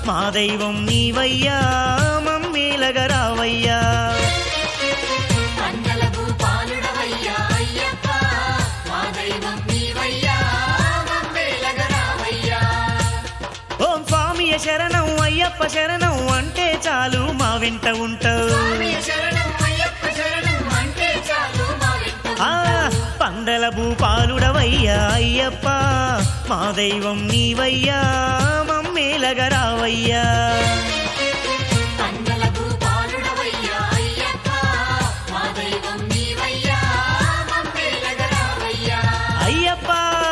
మా దైవం నీవయ్యా మమ్మేలగరావయ్యా మంగళ భూపాలుడవయ్యా అయ్యప్ప మా దైవం నీవయ్యా మమ్మేలగరావయ్యా ఓం స్వామియ శరణం అయ్యప్ప శరణం అంటే చాలు మా వెంట ఉంటావు స్వామి శరణం అయ్యప్ప శరణం అంటే చాలు మా వెంట ఆ పందల భూపాలుడవయ్యా అయ్యప్ప మా దైవం నీవయ్యా మమ్మేలగరావయ్యా మంగళ భూపాలుడవయ్యా అయ్యప్ప మా దైవం నీవయ్యా మమ్మేలగరావయ్యా అయ్యప్ప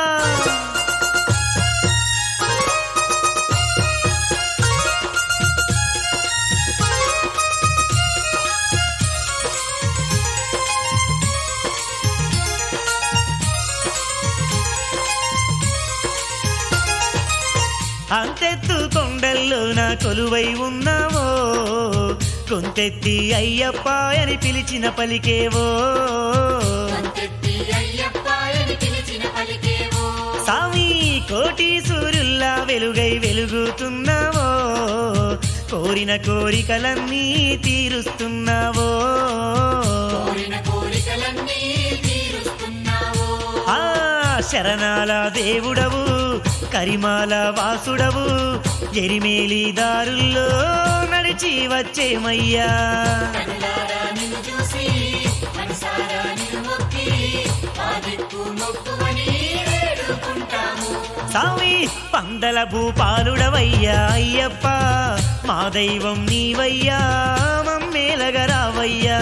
అంతెత్తు కొండల్లో నా కొలువై ఉన్నావో కొంతెత్తి అయ్యప్ప అని పిలిచిన పలికేవో కొంతెత్తి అయ్యప్ప అని పిలిచిన పలికేవో సామి కోటి సూర్యుల్లా వెలుగై వెలుగుతున్నావో కోరిన కోరికలన్నీ తీరుస్తున్నావో కోరిన కోరికలన్నీ తీరుస్తున్నావో ఆ శరణాల దేవుడవు కరిమాల వాసుడవు ఎరిమేలి దారుల్లో నడిచి వచ్చేమయ్యా కనులారా నిన్ను చూసి మనసారా నిన్ను మొక్కి ఆ దిక్కు మొక్కుమని వేడుకుంటాము సామి పందల భూపాలుడవయ్యా అయ్యప్ప మా దైవం నీవయ్యా మమ్మేలగరావయ్యా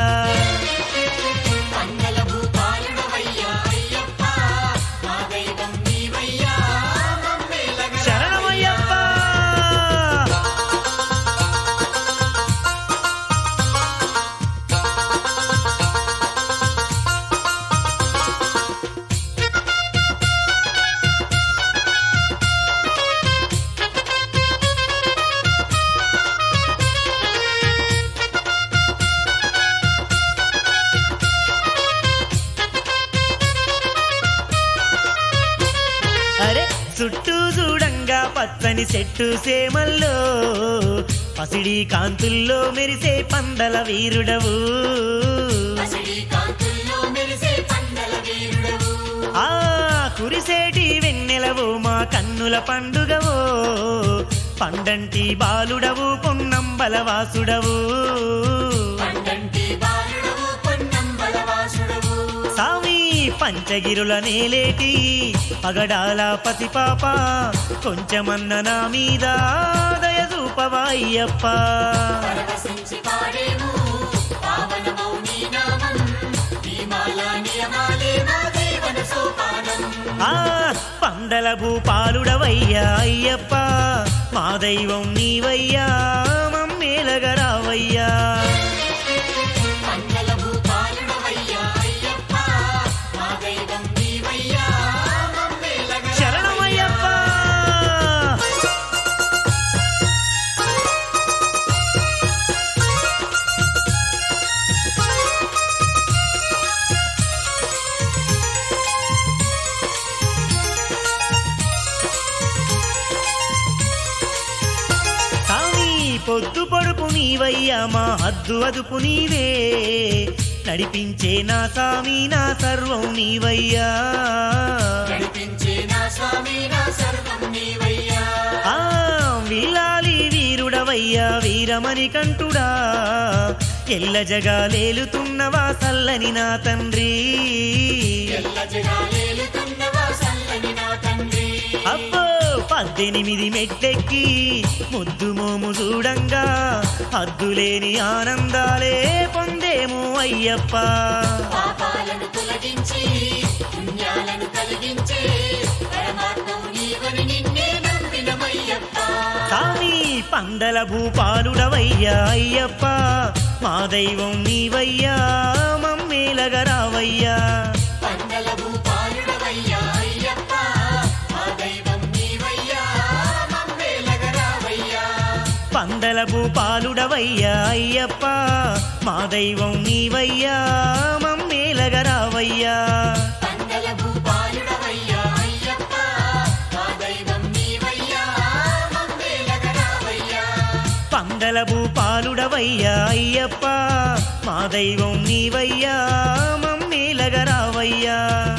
మంగళ భూపాలుడవయ్యా అయ్యప్ప మా దైవం నీవయ్యా మమ్మేలగ శరణమయ్యప్ప అరే చుట్టూ చూడంగా పచ్చని చెట్టు సేమల్లో పసిడి కాంతుల్లో మెరిసే పందల వీరుడవు పసిడి కాంతుల్లో మెరిసే పందల వీరుడవు ఆ కురిసేటి వెన్నెలవు మా కన్నుల పండుగవో పండంటి బాలుడవు పొన్నంబల వాసుడవు పండంటి బాలుడవు పొన్నంబల వాసుడవు సామి పంచగిరుల నేలేటి పగడాల పసిపాప కొంచెమన్న నా మీద దయదూపవాయ్యప్ప పరవశించి పాడేము పావనమౌ నీ నామం నియమాల నియమాలే మా జీవన సోపానం ఆ పందల భూపాలుడవయ్యా అయ్యప్ప మా దైవం నీవయ్యా మమ్మేలగరావయ్యా మంగళ భూపాలుడవయ్యా అయ్యప్ప మా దైవం నీవయ్యా మమ్మేలగ శరణమయ్యప్ప స్వామి పొద్దు పొడుపు నీవయ్యా మా హద్దు అదుపు నీవే నడిపించే నా స్వామి నా సర్వం నీవయ్యా నడిపించే నా స్వామి నా సర్వం నీవయ్యా ఆ వీలాలి వీరుడవయ్యా వీరమణి కంటుడా ఎల్ల జగాలేలుతున్నవా సల్లని నా తండ్రి ఎల్ల జగాలేలుతున్నవా సల్లని నా తండ్రి అబ్బో పద్దెనిమిది మెట్టెక్కి ముద్దు మోము చూడంగా హద్దులేని ఆనందాలే పొందేము అయ్యప్ప పాపాలను తొలగించి పుణ్యాలను కలిగించే పరమాత్మవు నీవని నిన్నే నమ్మినమయ్యప్ప స్వామి పందల భూపాలుడవయ్యా అయ్యప్ప మా దైవం నీవయ్యా మమ్మేలగరావయ్యా పందల భూపాలుడవయ్యా అయ్యప్ప మా దైవం నీవయ్యా మమ్మేలగరావయ్యా పందల భూపాలుడవయ్యా అయ్యప్ప మా దైవం నీవయ్యా మమ్మేలగరావయ్యా పందల భూపాలుడవయ్యా అయ్యప్ప మా దైవం నీవయ్యా మమ్మేలగరావయ్యా సకల భూపాలుడవయ్యా అయ్యప్ప మా దైవం నీవయ్యా మమ్మీలగరావయ్యా